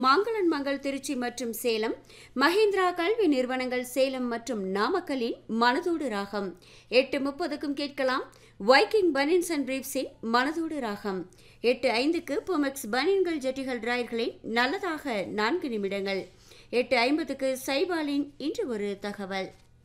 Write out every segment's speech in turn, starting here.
மாங்கலன் மங்கள் திருச்சி மற்றும் சேலம் மஹிந்திரா கல்வி நிறுவனங்கள் சேலம் மற்றும் நாமக்கலின் மனதோடு ராகம் எட்டு முப்பதுக்கும் கேட்கலாம் வைக்கிங் பனின்ஸ் அண்ட் பிரீப்ஸின் மனதோடு ராகம் எட்டு ஐந்துக்கு பொமெக்ஸ் பனின்கள் ஜட்டிகள் டிராயர்களின் நல்லதாக நான்கு நிமிடங்கள் எட்டு ஐம்பதுக்கு சைபாலின் இன்று ஒரு தகவல்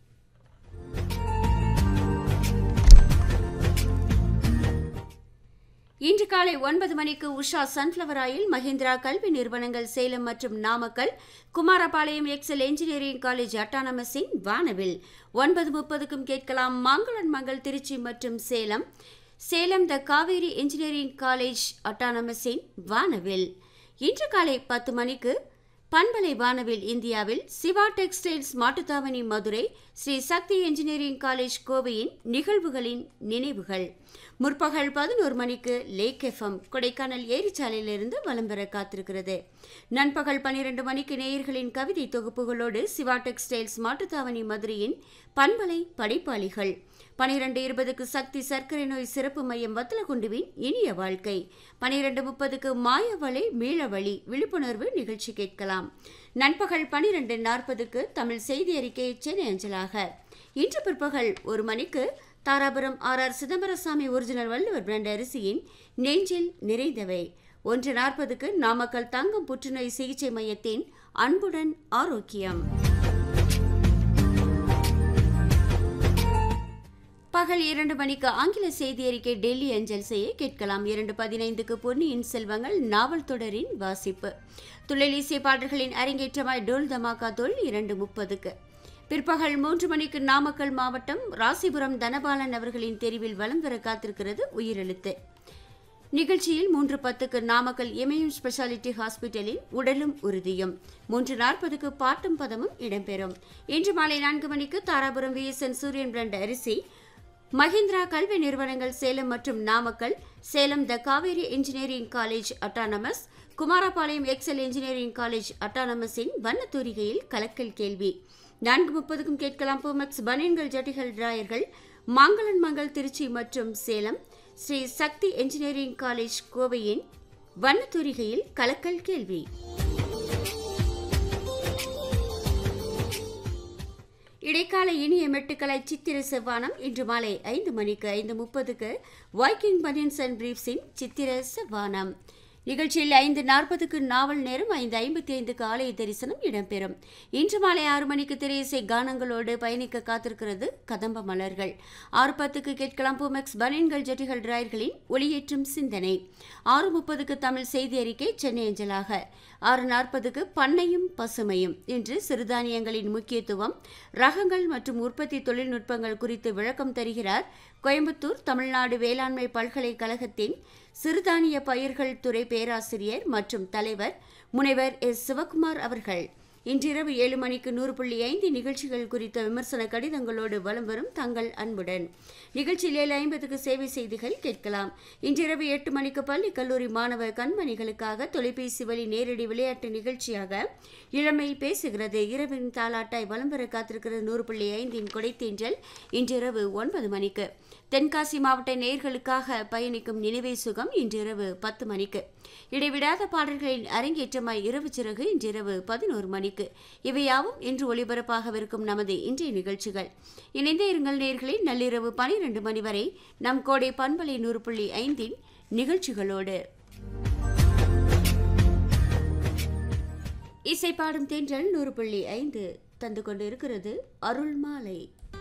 இன்று காலை ஒன்பது மணிக்கு உஷா சன்ஃப்ளவர் ஆயில் மஹிந்திரா கல்வி நிறுவனங்கள் சேலம் மற்றும் Namakkal Kumarapalayam Excel engineering college அட்டானமஸின் வானவில் ஒன்பது முப்பதுக்கும் கேட்கலாம் மாங்கலன் மங்கள் திருச்சி மற்றும் Salem Salem the Kaveri engineering college அட்டானமஸின் வானவில் இன்று காலை பத்து மணிக்கு பண்பலை வானவில் இந்தியாவில் Siva textiles Mattuthavani Madurai Shri Sakthi engineering college கோவையின் நிகழ்வுகளின் நினைவுகள் முற்பகல் பதினோரு மணிக்கு லேக் எஃப்எம் கொடைக்கானல் ஏரிச்சாலையிலிருந்து வலம் பெற காத்திருக்கிறது நண்பகல் பன்னிரண்டு மணிக்கு நேயர்களின் கவிதை தொகுப்புகளோடு சிவா டெக்ஸ்டைல்ஸ் மாட்டுத்தாவணி மதுரையின் பண்பலை படைப்பாளிகள் பனிரெண்டு இருபதுக்கு சக்தி சர்க்கரை நோய் சிறப்பு மையம் வத்தலகுண்டுவின் இனிய வாழ்க்கை பனிரெண்டு முப்பதுக்கு மாயவளை மீளவழி விழிப்புணர்வு நிகழ்ச்சி கேட்கலாம் நண்பகல் பனிரெண்டு நாற்பதுக்கு தமிழ் செய்தி அறிக்கை சென்னை அஞ்சலாக இன்று பிற்பகல் ஒரு மணிக்கு Dharapuram R R Chidambarasamy original Valluvar brand அரிசியின் நெஞ்சில் நிறைந்தவை ஒன்று நாற்பதுக்கு நாமக்கல் தங்கம் புற்றுநோய் சிகிச்சை மையத்தின் அன்புடன் ஆரோக்கியம் பகல் இரண்டு மணிக்கு ஆங்கில செய்தி அறிக்கை டெல்லி அஞ்சல் செய்ய கேட்கலாம் இரண்டு பதினைந்துக்கு பொன்னியின் செல்வங்கள் நாவல் தொடரின் வாசிப்பு துள்ளலிசை பாடல்களின் அரங்கேற்றமாய் டோல் தமாகா தோல் இரண்டு முப்பதுக்கு பிற்பகல் மூன்று மணிக்கு நாமக்கல் மாவட்டம் ராசிபுரம் தனபாலன் அவர்களின் தெரிவில் வலம் பெற காத்திருக்கிறது உயிரெழுத்து நிகழ்ச்சியில் மூன்று பத்துக்கு நாமக்கல் இமயம் ஸ்பெஷாலிட்டி ஹாஸ்பிட்டலில் உடலும் உறுதியும் மூன்று நாற்பதுக்கு பாட்டும் பதமும் இடம்பெறும் இன்று மாலை நான்கு மணிக்கு தாராபுரம் விஎஸ்என் சூரியன் பிராண்ட் அரிசி மஹிந்திரா கல்வி நிறுவனங்கள் சேலம் மற்றும் Namakkal Salem the Kaveri engineering college autonomous Kumarapalayam Excel engineering college அட்டானமஸின் வண்ணத்தூரிகையில் கலக்கல் கேள்வி நான்கு முப்பதுக்கும் கேட்கலாம் பூமெக்ஸ் பனியன்கள் ஜட்டிகள் டிராயர்கள் மாங்கலன் மங்கள் திருச்சி மற்றும் சேலம் ஸ்ரீ சக்தி என்ஜினியரிங் காலேஜ் கோவையின் வண்ணத்தூரிகையில் கலக்கல் கேள்வி இடைக்கால இனிய மெட்டுக்களை சித்திர செவ்வானம் இன்று மாலை ஐந்து மணிக்கு ஐந்து முப்பதுக்கு வைக்கிங் பனியன்ஸ் அண்ட் பிரீப்ஸின் சித்திர செவ்வானம் நிகழ்ச்சியில் ஐந்து நாற்பதுக்கு நாவல் நேரம் ஐந்து ஐம்பத்தி ஐந்துக்கு ஆலய தரிசனம் இடம்பெறும் இன்று மாலை ஆறு மணிக்கு திரையிசை கானங்களோடு பயணிக்க காத்திருக்கிறது கதம்ப மலர்கள் ஆறு பத்துக்கு கேட்கலாம் பூமெக்ஸ் பனியன்கள் ஜட்டிகள் டிராயர்களின் ஒளியேற்றும் சிந்தனை ஆறு முப்பதுக்கு தமிழ் செய்தி அறிக்கை சென்னை அஞ்சலாக ஆறு நாற்பதுக்கு பண்ணையும் பசுமையும் இன்று சிறுதானியங்களின் முக்கியத்துவம் ரகங்கள் மற்றும் உற்பத்தி தொழில்நுட்பங்கள் குறித்து விளக்கம் தருகிறார் கோயம்புத்தூர் தமிழ்நாடு வேளாண்மை பல்கலைக்கழகத்தின் சிறுதானிய பயிர்கள் துறை பேராசிரியர் மற்றும் தலைவர் முனைவர் எஸ் சிவகுமார் அவர்கள் இன்றிரவு ஏழு மணிக்கு நூறு புள்ளி ஐந்து நிகழ்ச்சிகள் குறித்த விமர்சன கடிதங்களோடு வலம் வரும் தங்கள் அன்புடன் நிகழ்ச்சியில் ஏழு ஐம்பதுக்கு சேவை செய்திகள் கேட்கலாம் இன்றிரவு எட்டு மணிக்கு பள்ளி கல்லூரி மாணவ கண்மணிகளுக்காக தொலைபேசி வழி நேரடி விளையாட்டு நிகழ்ச்சியாக இளமை பேசுகிறது இரவின் தாலாட்டாய் வலம் பெற காத்திருக்கிறது நூறு புள்ளி ஐந்தின் கொடைத்தீன்றல் இன்றிரவு ஒன்பது மணிக்கு தென்காசி மாவட்ட நேர்களுக்காக பயணிக்கும் நினைவே சுகம் இன்றிரவு பத்து மணிக்கு இடைவிடாத பாடல்களின் அரங்கேற்றமாய் இரவு சிறகு இன்றிரவு பதினோரு மணிக்கு இவையாவும் இன்று ஒளிபரப்பாகவிருக்கும் நமது இன்றைய நிகழ்ச்சிகள் இணைந்தே இருங்கள் நேர்களை நள்ளிரவு பனிரெண்டு மணி வரை நம் கோடை பண்பலை நூறு புள்ளி ஐந்தின் நிகழ்ச்சிகளோடு இசை பாடும் தென்றல் நூறு புள்ளி ஐந்து தந்து கொண்டு இருக்கிறது அருள் மாலை